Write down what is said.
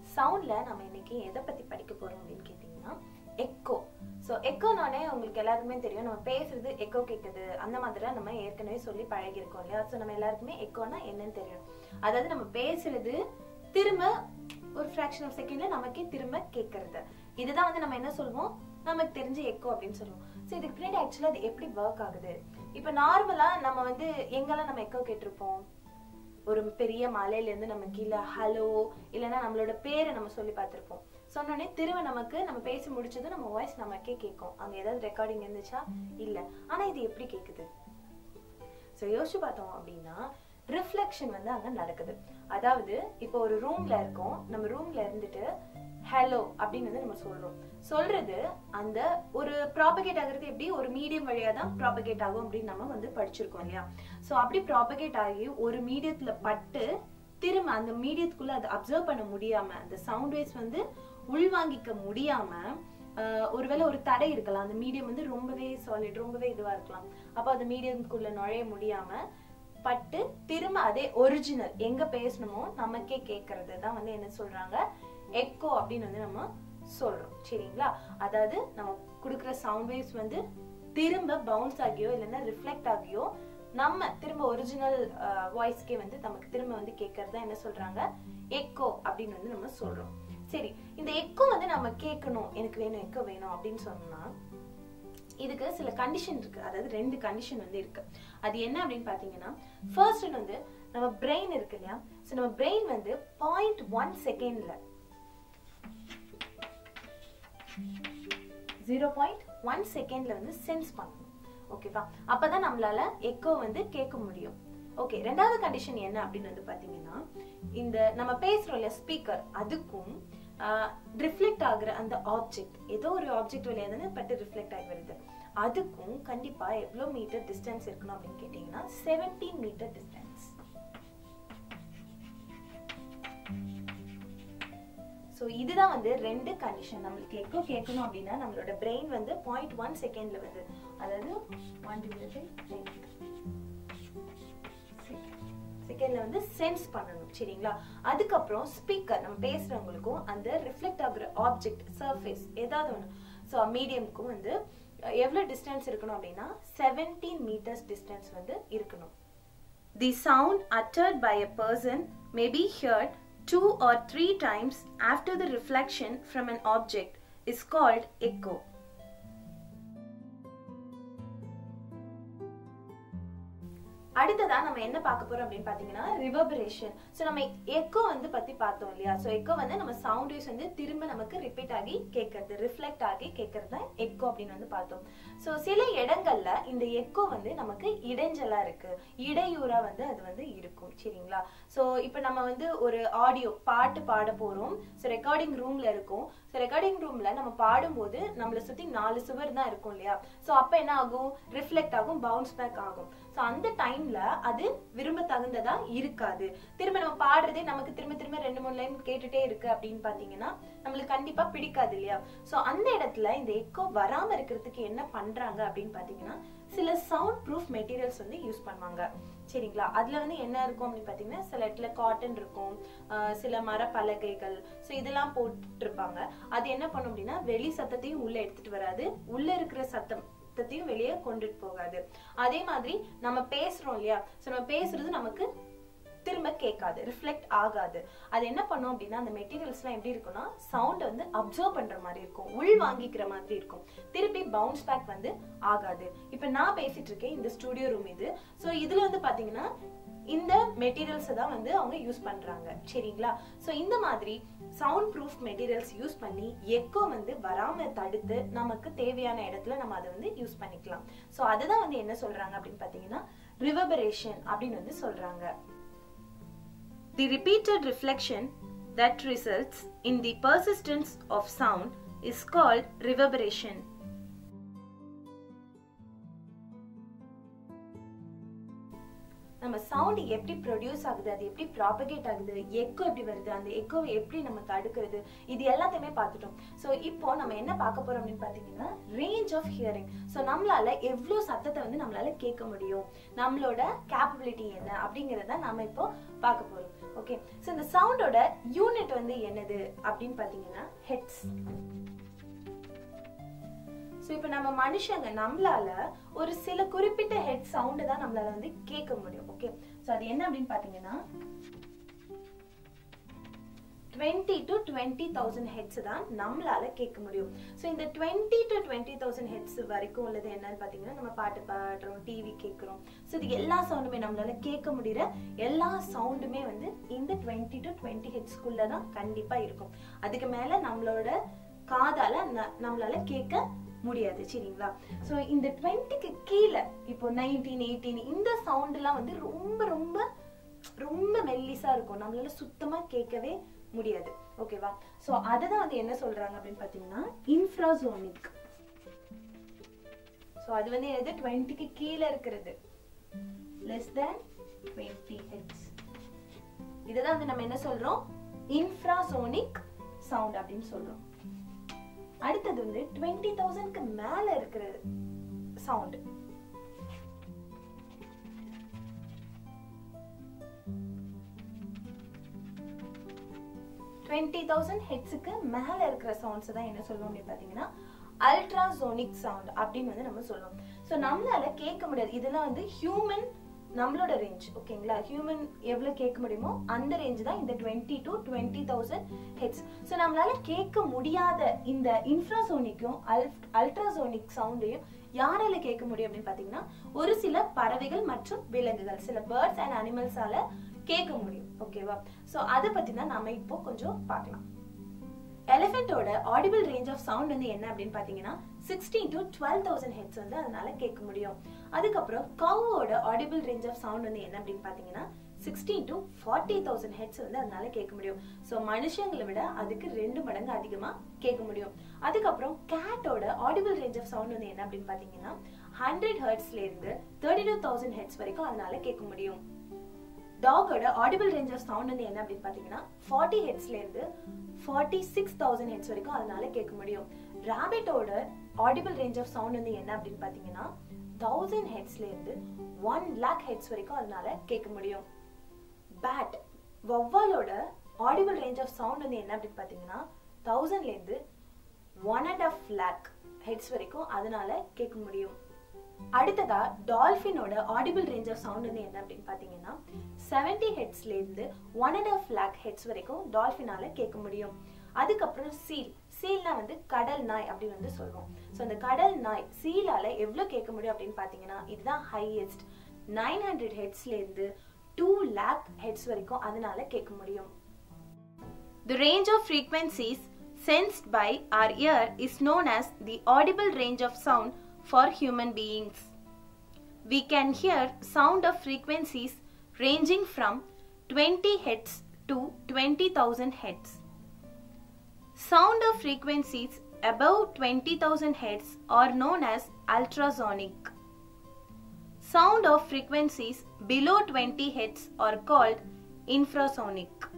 சவுண்ட்ல நம்ம இன்னைக்கு எதை பத்தி படிக்க போறோம் அப்படின்னு கேட்டீங்கன்னா எக்கோ ஸோ எக்கோனாலே உங்களுக்கு எல்லாருக்குமே தெரியும் நம்ம பேசுறது எக்கோ கேட்குது அந்த மாதிரி நம்ம ஏற்கனவே சொல்லி பழகிருக்கோம் இல்லையா ஸோ நம்ம எல்லாருக்குமே எக்கோனா என்னன்னு தெரியும் அதாவது நம்ம பேசுறது திரும்ப ஒரு ஃப்ராக்ஷன் ஆஃப் செகண்ட்ல நமக்கே திரும்ப கேட்கறது இதுதான் வந்து நம்ம என்ன சொல்லுவோம் நமக்கு தெரிஞ்ச எக்கோ அப்படின்னு சொல்லுவோம் ஸோ இதுக்கு பின்னாடி ஆக்சுவலாக அது எப்படி ஒர்க் ஆகுது இப்போ நார்மலா நம்ம வந்து எங்கெல்லாம் நம்ம எக்கோ கேட்டிருப்போம் ஒரு பெரிய மலையில இருந்து நம்ம கீழே ஹலோ இல்லைன்னா நம்மளோட பேரை நம்ம சொல்லி பார்த்திருப்போம் சொன்னோடனே திரும்ப நமக்கு நம்ம பேசி முடிச்சதும் நம்ம வாய்ஸ் நமக்கே கேட்கும் அங்க ஏதாவது ரெக்கார்டிங் இருந்துச்சா இல்ல ஆனா இது எப்படி கேக்குது ஸோ யோசிச்சு பார்த்தோம் அப்படின்னா ரிஃப்ளெக்ஷன் வந்து அங்க நடக்குது அதாவது இப்போ ஒரு ரூம்ல இருக்கோம் நம்ம ரூம்ல இருந்துட்டு ஹலோ அப்படின்னு வந்து நம்ம சொல்றோம் சொல்றது அந்த ஒரு ப்ராபகேட் ஆகுறது எப்படி ஒரு மீடியம் வழியா தான் ப்ராபகேட் ஆகும் அப்படின்னு நம்ம வந்து படிச்சிருக்கோம் இல்லையா ஸோ அப்படி ப்ராபகேட் ஆகி ஒரு மீடியத்துல பட்டு திரும்ப அந்த மீடியத்துக்குள்ள அதை அப்சர்வ் பண்ண முடியாம அந்த சவுண்ட் வேவ்ஸ் வந்து உள்வாங்கிக்க முடியாம ஆஹ் ஒருவேளை ஒரு தடை இருக்கலாம் அந்த மீடியம் வந்து ரொம்பவே சாலிட் ரொம்பவே இதுவா இருக்கலாம் அப்போ அந்த மீடியம்குள்ள நுழைய முடியாம பட்டு திரும்ப அதே ஒரிஜினல் எங்க பேசணுமோ நமக்கே கேட்கறது தான் வந்து என்ன சொல்றாங்க எக்கோ அப்படின்னு வந்து நம்ம சொல்றோம் சரிங்களா அதாவது நம்ம கொடுக்குற சவுண்ட் வேவ்ஸ் வந்து திரும்ப பவுன்ஸ் ஆகியோ இல்லைன்னா ரிஃப்ளெக்ட் ஆகியோ நம்ம திரும்ப ஒரிஜினல் வாய்ஸ்க்கே வந்து நமக்கு திரும்ப வந்து கேட்கறது என்ன சொல்றாங்க எக்கோ அப்படின்னு வந்து நம்ம சொல்றோம் சரி இந்த எக்கோ வந்து நம்ம கேட்கணும் எனக்கு வேணும் எக்கோ வேணும் அப்படின்னு சொன்னா இதுக்கு சில கண்டிஷன் இருக்கு அதாவது ரெண்டு கண்டிஷன் வந்து இருக்கு அது என்ன அப்படின்னு பாத்தீங்கன்னா ஃபர்ஸ்ட் வந்து நம்ம பிரெயின் இருக்கு இல்லையா ஸோ நம்ம பிரெயின் வந்து பாயிண்ட் ஒன் செகண்ட்ல ஜீரோ பாயிண்ட் ஒன் செகண்ட்ல வந்து சென்ஸ் பண்ணணும் ஓகேவா அப்பதான் நம்மளால எக்கோ வந்து கேட்க முடியும் ஓகே ரெண்டாவது கண்டிஷன் என்ன அப்படின்னு வந்து பாத்தீங்கன்னா இந்த நம்ம பேசுறோம் இல்லையா ஸ்பீக்கர் அதுக்கும் ரிஃப்ளெக்ட் ஆகுற அந்த ஆப்ஜெக்ட் ஏதோ ஒரு ஆப்ஜெக்ட் வழியா தானே பட்டு ரிஃப்ளெக்ட் ஆகி வருது அதுக்கும் கண்டிப்பா எவ்வளவு மீட்டர் டிஸ்டன்ஸ் இருக்கணும் அப்படின்னு கேட்டீங்கன்னா செவன்டீன் மீட்டர் டிஸ்டன்ஸ் ஸோ இதுதான் வந்து ரெண்டு கண்டிஷன் நம்மளுக்கு எக்கோ கேட்கணும் அப்படின்னா நம்மளோட பிரெயின் வந்து பாயிண்ட் ஒன் செகண்ட்ல வந்து அதாவது ஒன் செகண்ட்ல வந்து சென்ஸ் பண்ணணும் சரிங்களா அதுக்கப்புறம் ஸ்பீக்கர் நம்ம பேசுறவங்களுக்கும் அந்த ரிஃப்ளெக்ட் ஆகுற ஆப்ஜெக்ட் சர்ஃபேஸ் ஏதாவது ஒன்று ஸோ மீடியம்க்கும் வந்து எவ்வளோ டிஸ்டன்ஸ் இருக்கணும் அப்படின்னா செவன்டீன் மீட்டர்ஸ் டிஸ்டன்ஸ் வந்து இருக்கணும் the sound uttered by a person may be heard two or three times after the reflection from an object is called echo. அடுத்ததா நம்ம என்ன பார்க்க போறோம் அப்படின்னு பாத்தீங்கன்னா ரிவர்பரேஷன் ஸோ நம்ம எக்கோ வந்து பத்தி பார்த்தோம் இல்லையா ஸோ எக்கோ வந்து நம்ம சவுண்ட் வேவ்ஸ் வந்து திரும்ப நமக்கு ரிப்பீட் ஆகி கேட்கறது ரிஃப்ளெக்ட் ஆகி கேட்கறது தான் எக்கோ அப்படின்னு வந்து பார்த்தோம் ஸோ சில இடங்கள்ல இந்த எக்கோ வந்து நமக்கு இடைஞ்சலா இருக்கு இடையூறா வந்து அது வந்து இருக்கும் சரிங்களா ஸோ இப்போ நம்ம வந்து ஒரு ஆடியோ பாட்டு பாட போறோம் ஸோ ரெக்கார்டிங் ரூம்ல இருக்கும் ஸோ ரெக்கார்டிங் ரூம்ல நம்ம பாடும்போது நம்மளை சுத்தி நாலு சுவர் தான் இருக்கும் இல்லையா ஸோ அப்போ என்ன ஆகும் ரிஃப்ளெக்ட் ஆகும் பவுன்ஸ் பேக் ஆகும் ஸோ அந்த டைம்ல அது விரும்ப தகுந்ததா இருக்காது திரும்ப நம்ம பாடுறதே நமக்கு திரும்ப திரும்ப ரெண்டு மூணு லைன் கேட்டுட்டே இருக்கு அப்படின்னு பாத்தீங்கன்னா நம்மளுக்கு கண்டிப்பா பிடிக்காது இல்லையா ஸோ அந்த இடத்துல இந்த எக்கோ வராம இருக்கிறதுக்கு என்ன பண்றாங்க அப்படின்னு பாத்தீங்கன்னா சில சவுண்ட் ப்ரூஃப் மெட்டீரியல்ஸ் வந்து யூஸ் பண்ணுவாங்க சரிங்களா அதுல வந்து என்ன இருக்கும் அப்படின்னு பாத்தீங்கன்னா சில இடத்துல காட்டன் இருக்கும் ஆஹ் சில மரப்பலகைகள் ஸோ இதெல்லாம் போட்டிருப்பாங்க அது என்ன பண்ணும் அப்படின்னா வெளி சத்தத்தையும் உள்ள எடுத்துட்டு வராது உள்ள இருக்கிற சத்தம் சத்தத்தையும் வெளியே கொண்டுட்டு போகாது அதே மாதிரி நம்ம பேசுறோம் இல்லையா ஸோ நம்ம பேசுறது நமக்கு திரும்ப கேட்காது ரிஃப்ளெக்ட் ஆகாது அது என்ன பண்ணும் அப்படின்னா அந்த மெட்டீரியல்ஸ்லாம் எப்படி இருக்கும்னா சவுண்ட் வந்து அப்சர்வ் பண்ற மாதிரி இருக்கும் உள் வாங்கிக்கிற மாதிரி இருக்கும் திருப்பி பவுன்ஸ் பேக் வந்து ஆகாது இப்போ நான் பேசிட்டு இருக்கேன் இந்த ஸ்டுடியோ ரூம் இது ஸோ இதுல வந்து பாத்தீங்கன்னா இந்த மெட்டீரியல்ஸ் தான் வந்து அவங்க யூஸ் பண்றாங்க சரிங்களா ஸோ இந்த மாதிரி சவுண்ட் ப்ரூஃப் மெட்டீரியல்ஸ் யூஸ் பண்ணி எக்கோ வந்து வராம தடுத்து நமக்கு தேவையான இடத்துல நம்ம அதை வந்து யூஸ் பண்ணிக்கலாம் ஸோ அதுதான் வந்து என்ன சொல்றாங்க அப்படின்னு பாத்தீங்கன்னா ரிவபரேஷன் அப்படின்னு வந்து சொல்றாங்க The repeated reflection that results in the persistence of sound is called reverberation. நம்ம சவுண்ட் எப்படி ப்ரொடியூஸ் ஆகுது அது எப்படி ப்ராபகேட் ஆகுது எக்கோ எப்படி வருது அந்த எக்கோவை எப்படி நம்ம தடுக்கிறது இது எல்லாத்தையுமே பார்த்துட்டோம் ஸோ இப்போ நம்ம என்ன பார்க்க போறோம் அப்படின்னு பார்த்தீங்கன்னா ரேஞ்ச் ஆஃப் ஹியரிங் ஸோ நம்மளால எவ்வளோ சத்தத்தை வந்து நம்மளால கேட்க முடியும் நம்மளோட கேப்பபிலிட்டி என்ன அப்படிங்கிறத நாம இப்போ பார்க்க போறோம் ஓகே ஸோ இந்த சவுண்டோட யூனிட் வந்து என்னது அப்படின்னு பார்த்தீங்கன்னா ஹெட்ஸ் ஸோ இப்போ நம்ம மனுஷங்க நம்மளால ஒரு சில குறிப்பிட்ட ஹெட் சவுண்டு தான் நம்மளால வந்து கேட்க முடியும் ஓகே ஸோ அது என்ன அப்படின்னு பார்த்தீங்கன்னா twenty to twenty thousand hertz தான் நம்மளால கேட்க முடியும் ஸோ இந்த twenty to twenty thousand hertz வரைக்கும் உள்ளது என்னன்னு பார்த்தீங்கன்னா நம்ம பாட்டு பாடுறோம் டிவி கேட்குறோம் ஸோ இது எல்லா சவுண்டுமே நம்மளால கேட்க முடிகிற எல்லா சவுண்டுமே வந்து இந்த டுவெண்ட்டி டு டுவெண்ட்டி ஹெட்ஸ்க்குள்ள தான் கண்டிப்பாக இருக்கும் அதுக்கு மேலே நம்மளோட காதால நம்மளால கேட்க முடியாது சரிங்களா ஸோ இந்த டுவெண்ட்டிக்கு கீழே இப்போ நைன்டீன் எயிட்டீன் இந்த சவுண்டுலாம் வந்து ரொம்ப ரொம்ப ரொம்ப மெல்லிசா இருக்கும் நம்மளால சுத்தமா கேட்கவே முடியாது ஓகேவா ஸோ அதுதான் வந்து என்ன சொல்றாங்க அப்படின்னு பார்த்தீங்கன்னா இன்ஃப்ராசோனிக் ஸோ அது வந்து எது டுவெண்ட்டிக்கு கீழே இருக்கிறது லெஸ் தேன் டுவெண்ட்டி ஹெட்ஸ் இதுதான் வந்து நம்ம என்ன சொல்றோம் இன்ஃப்ராசோனிக் சவுண்ட் அப்படின்னு சொல்றோம் அடுத்தது வந்து டுவெண்ட்டி தௌசண்ட்க்கு மேல இருக்கிற சவுண்ட் டுவெண்ட்டி தௌசண்ட் ஹெட்ஸுக்கு மேல இருக்கிற சவுண்ட்ஸ் தான் என்ன சொல்லுவோம் அப்படின்னு பாத்தீங்கன்னா அல்ட்ராசோனிக் சவுண்ட் அப்படின்னு வந்து நம்ம சொல்லுவோம் ஸோ நம்மளால கேட்க முடியாது இதெல்லாம் வந்து ஹியூமன் நம்மளோட ரேஞ்ச் ஓகேங்களா ஹியூமன் எவ்வளோ கேட்க முடியுமோ அந்த ரேஞ்ச் தான் இந்த twenty to twenty thousand hertz so நம்மளால கேட்க முடியாத இந்த இன்ஃப்ராசோனிக்கும் அல் அல்ட்ராசோனிக் சவுண்டையும் யாரால கேட்க முடியும் அப்படின்னு பார்த்தீங்கன்னா ஒரு சில பறவைகள் மற்றும் விலங்குகள் சில பேர்ட்ஸ் அண்ட் அனிமல்ஸால கேட்க முடியும் ஓகேவா ஸோ அதை பத்தி தான் நாம இப்போ கொஞ்சம் பார்க்கலாம் எலிஃபென்ட்டோட ஆடிபிள் ரேஞ்ச் ஆஃப் சவுண்ட் வந்து என்ன அப்படின்னு பார்த்தீங்கன்னா sixteen to twelve thousand hertz வந்து அதனால கேட்க முடியும் அதுக்கப்புறம் கவோட ஆடிபிள் ரேஞ்ச் ஆஃப் சவுண்ட் வந்து என்ன அப்படின்னு பார்த்தீங்கன்னா sixteen to forty thousand hertz வந்து அதனால கேட்க முடியும் ஸோ மனுஷங்களை விட அதுக்கு ரெண்டு மடங்கு அதிகமாக கேட்க முடியும் அதுக்கப்புறம் கேட்டோட ஆடிபிள் ரேஞ்ச் ஆஃப் சவுண்ட் வந்து என்ன அப்படின்னு பார்த்தீங்கன்னா ஹண்ட்ரட் ஹெர்ட்ஸ்ல இருந்து தேர்ட்டி டூ தௌசண்ட் ஹெட்ஸ் வரைக்கும் அதனால கேட்க முடியும் டாகோட ஆடிபிள் ரேஞ்ச் ஆஃப் சவுண்ட் வந்து என்ன அப்படின்னு பார்த்தீங்கன்னா ஃபார்ட்டி ஹெட்ஸ்ல இருந்து ஃபார்ட்டி சிக்ஸ் தௌசண்ட் ஹெட்ஸ் வரைக்கும் அதனால கேட்க முடியும் ராபிட்டோட ஆடிபிள் ரேஞ்ச் ஆஃப் சவுண்ட் வந்து என்ன அப்படின்னு பார்த்தீங்கன்னா தௌசண்ட் ஹெட்ஸ்ல இருந்து ஒன் லேக் ஹெட்ஸ் வரைக்கும் அதனால கேட்க முடியும் பேட் வவ்வாலோட ஆடிபிள் ரேஞ்ச் ஆஃப் சவுண்ட் வந்து என்ன அப்படின்னு பார்த்தீங்கன்னா தௌசண்ட்ல இருந்து one and half lakh hertz வரைக்கும் அதனால கேட்க முடியும் அடுத்ததா டால்ஃபினோட ஆடிபிள் ரேஞ்ச் ஆஃப் சவுண்ட் வந்து என்ன அப்படின்னு பாத்தீங்கன்னா செவன்டி ஹெட்ஸ்ல இருந்து one and half lakh hertz வரைக்கும் டால்ஃபினால கேட்க முடியும் அதுக்கப்புறம் சீல் சீல்னா வந்து கடல் நாய் அப்படின்னு வந்து சொல்லுவோம் ஸோ அந்த கடல் நாய் சீலால எவ்வளவு கேட்க முடியும் அப்படின்னு பாத்தீங்கன்னா இதுதான் ஹையஸ்ட் நைன் ஹண்ட்ரட் ஹெட்ஸ்ல இருந்து டூ லேக் ஹெட்ஸ் வரைக்கும் அதனால கேட்க முடியும் The range of frequencies sensed by our ear is known as the audible range of sound for human beings. We can hear sound of frequencies ranging from 20 Hz to 20,000 Hz. Sound of frequencies above 20,000 Hz are known as ultrasonic. Sound of frequencies below 20 Hz are called infrasonic.